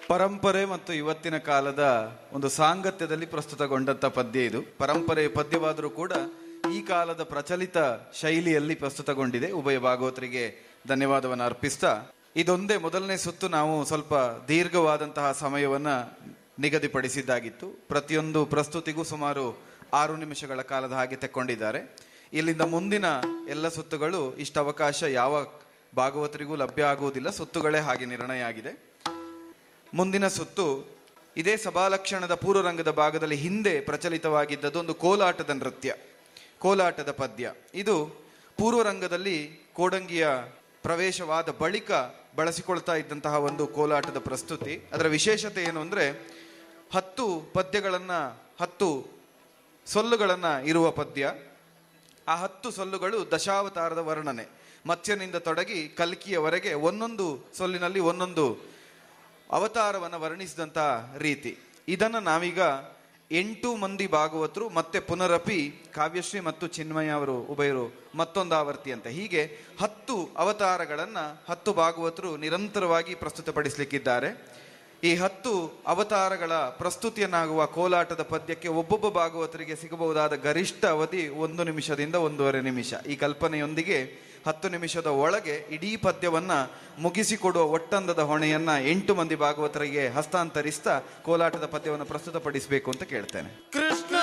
ಪರಂಪರೆ ಮತ್ತು ಇವತ್ತಿನ ಕಾಲದ ಒಂದು ಸಾಂಗತ್ಯದಲ್ಲಿ ಪ್ರಸ್ತುತಗೊಂಡಂತ ಪದ್ಯ ಇದು ಪರಂಪರೆ ಪದ್ಯವಾದರೂ ಕೂಡ ಈ ಕಾಲದ ಪ್ರಚಲಿತ ಶೈಲಿಯಲ್ಲಿ ಪ್ರಸ್ತುತಗೊಂಡಿದೆ ಉಭಯ ಭಾಗವತರಿಗೆ ಧನ್ಯವಾದವನ್ನು ಅರ್ಪಿಸ್ತಾ ಇದೊಂದೇ ಮೊದಲನೇ ಸುತ್ತು ನಾವು ಸ್ವಲ್ಪ ದೀರ್ಘವಾದಂತಹ ಸಮಯವನ್ನ ನಿಗದಿಪಡಿಸಿದ್ದಾಗಿತ್ತು ಪ್ರತಿಯೊಂದು ಪ್ರಸ್ತುತಿಗೂ ಸುಮಾರು ಆರು ನಿಮಿಷಗಳ ಕಾಲದ ಹಾಗೆ ತೆಕ್ಕೊಂಡಿದ್ದಾರೆ ಇಲ್ಲಿಂದ ಮುಂದಿನ ಎಲ್ಲ ಸುತ್ತುಗಳು ಇಷ್ಟ ಅವಕಾಶ ಯಾವ ಭಾಗವತರಿಗೂ ಲಭ್ಯ ಆಗುವುದಿಲ್ಲ ಸುತ್ತುಗಳೇ ಹಾಗೆ ನಿರ್ಣಯ ಆಗಿದೆ ಮುಂದಿನ ಸುತ್ತು ಇದೇ ಸಭಾಲಕ್ಷಣದ ಪೂರ್ವರಂಗದ ಭಾಗದಲ್ಲಿ ಹಿಂದೆ ಪ್ರಚಲಿತವಾಗಿದ್ದದ್ದು ಒಂದು ಕೋಲಾಟದ ನೃತ್ಯ ಕೋಲಾಟದ ಪದ್ಯ ಇದು ಪೂರ್ವರಂಗದಲ್ಲಿ ಕೋಡಂಗಿಯ ಪ್ರವೇಶವಾದ ಬಳಿಕ ಬಳಸಿಕೊಳ್ತಾ ಇದ್ದಂತಹ ಒಂದು ಕೋಲಾಟದ ಪ್ರಸ್ತುತಿ ಅದರ ವಿಶೇಷತೆ ಏನು ಅಂದ್ರೆ ಹತ್ತು ಪದ್ಯಗಳನ್ನ ಹತ್ತು ಸೊಲ್ಲುಗಳನ್ನ ಇರುವ ಪದ್ಯ ಆ ಹತ್ತು ಸೊಲ್ಲುಗಳು ದಶಾವತಾರದ ವರ್ಣನೆ ಮತ್ಸ್ಯನಿಂದ ತೊಡಗಿ ಕಲ್ಕಿಯವರೆಗೆ ಒಂದೊಂದು ಸೊಲ್ಲಿನಲ್ಲಿ ಒಂದೊಂದು ಅವತಾರವನ್ನು ವರ್ಣಿಸಿದಂತ ರೀತಿ ಇದನ್ನ ನಾವೀಗ ಎಂಟು ಮಂದಿ ಭಾಗವತರು ಮತ್ತೆ ಪುನರಪಿ ಕಾವ್ಯಶ್ರೀ ಮತ್ತು ಚಿನ್ಮಯ ಅವರು ಉಭಯರು ಮತ್ತೊಂದು ಆವರ್ತಿ ಅಂತ ಹೀಗೆ ಹತ್ತು ಅವತಾರಗಳನ್ನ ಹತ್ತು ಭಾಗವತರು ನಿರಂತರವಾಗಿ ಪ್ರಸ್ತುತಪಡಿಸಲಿಕ್ಕಿದ್ದಾರೆ ಈ ಹತ್ತು ಅವತಾರಗಳ ಪ್ರಸ್ತುತಿಯನ್ನಾಗುವ ಕೋಲಾಟದ ಪದ್ಯಕ್ಕೆ ಒಬ್ಬೊಬ್ಬ ಭಾಗವತರಿಗೆ ಸಿಗಬಹುದಾದ ಗರಿಷ್ಠ ಅವಧಿ ಒಂದು ನಿಮಿಷದಿಂದ ಒಂದೂವರೆ ನಿಮಿಷ ಈ ಕಲ್ಪನೆಯೊಂದಿಗೆ ಹತ್ತು ನಿಮಿಷದ ಒಳಗೆ ಇಡೀ ಪದ್ಯವನ್ನ ಮುಗಿಸಿಕೊಡುವ ಒಟ್ಟಂದದ ಹೊಣೆಯನ್ನ ಎಂಟು ಮಂದಿ ಭಾಗವತರಿಗೆ ಹಸ್ತಾಂತರಿಸ್ತಾ ಕೋಲಾಟದ ಪದ್ಯವನ್ನು ಪ್ರಸ್ತುತಪಡಿಸಬೇಕು ಅಂತ ಕೇಳ್ತೇನೆ ಕೃಷ್ಣ